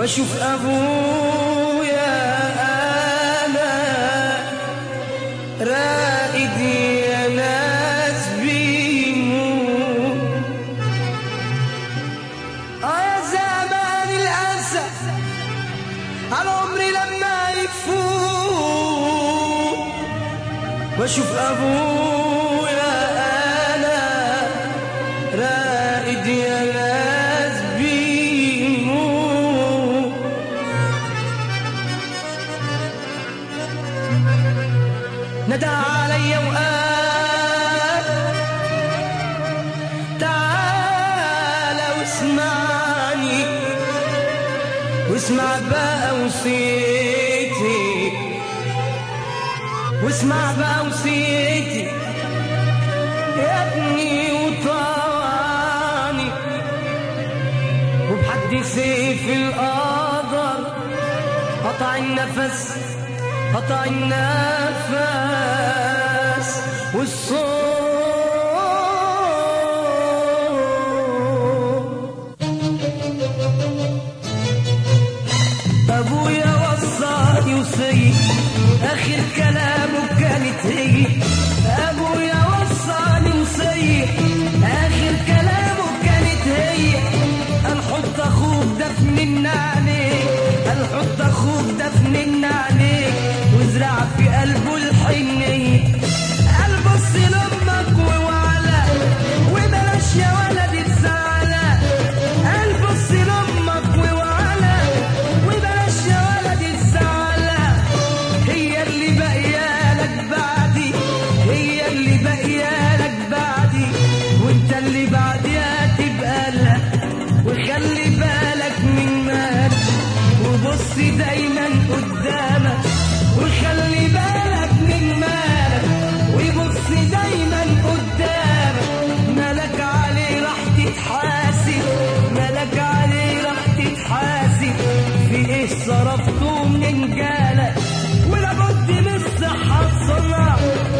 واشوف ابويا انا رائد يا ناس بيموت اه يا زمان الاسف على عمري لما يفوت واشوف ابويا انا رائد يا ناس بيموت ندى علي وقال تعال واسمعني واسمع بقى وصيتي واسمع بقى وصيتي يا ابني وطواني وبحد سيف القدر قطع النفس قطع النفس والصوت ابويا وصاني وصي اخر كلامه كانت هي ابويا وصاني وصي اخر كلامه كانت هي الحط اخوك دفن عليك الحط اخوك دفن عليك وازرع في قلبه الحنيه قلب بص لامك ووعلى وبلاش يا ولد تزعلى قلب بص لامك ووعلى وبلاش يا ولد تزعلى هي اللي باقيالك بعدي هي اللي باقيالك بعدي وانت اللي بعديها تبقى لها وخلي بالك من مالك وبص دايما قدامك وخلي بالك من مالك وبص دايما قدامك مالك عليه راح تتحاسب مالك عليه راح تتحاسب في ايه صرفته من جالك ولابد من الصحة تصنع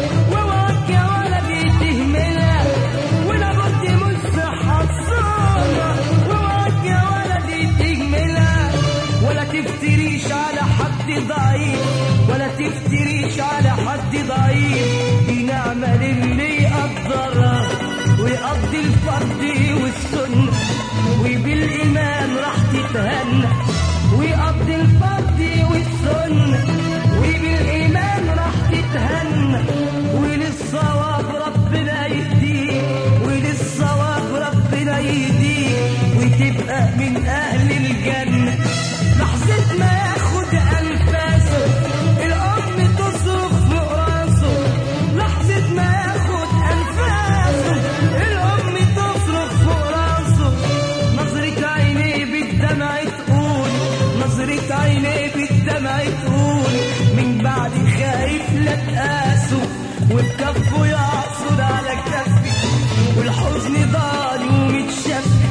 ووعك يا ولدي تهملها ولابد من الصحة تصنع ووعك يا ولدي تهملها ولا تفتريش على حد ضعيف ولا تفتريش على حد ضعيف دي نعمة للي يقدرها ويقضي الفرض والسنة وبالإيمان راح تتهنى ويقضي الفرض والسنة وبالإيمان راح تتهنى وللصواب ربنا يهديك وللصواب ربنا يهديك وتبقى من أهل الجنة لحظة ما ياخد أنفاسه الأم تصرخ فوق راسه لحظة ما ياخد أنفاسه الأم تصرخ فوق راسه نظرة عينيه بالدمع تقول نظرة عينيه بالدمع تقول من بعد خايف لا تقاسه وبكفه يعصر على كفي والحزن ضال ومتشفي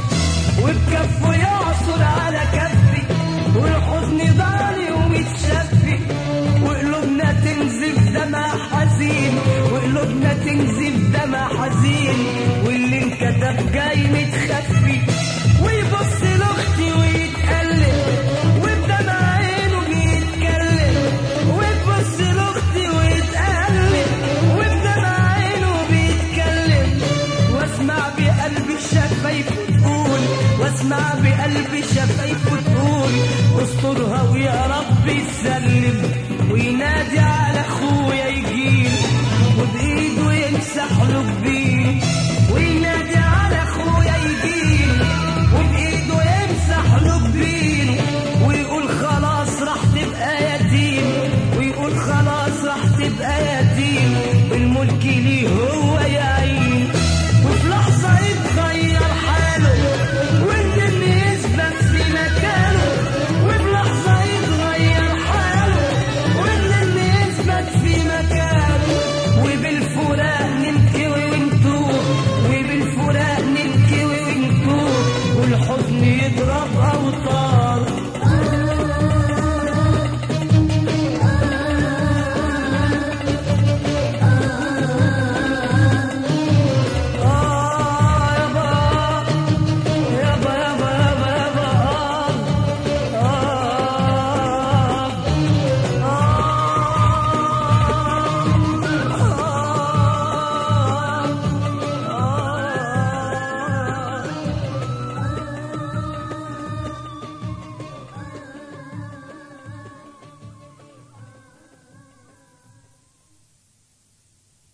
وبكفه يعصر على كفي والحزن ضال ومتشفي وقلوبنا تنزف دمع حزين وقلوبنا تنزف دمع حزين واللي انكتب جاي متخفي ويبص لاختي ويتقلب وبدمع عينه بيتكلم وتبص لاختي ويتقلب وبدمع عينه بيتكلم واسمع بقلبي شفايفه تقول واسمع بقلبي شفايفه تقول استرها ويا رب يسلم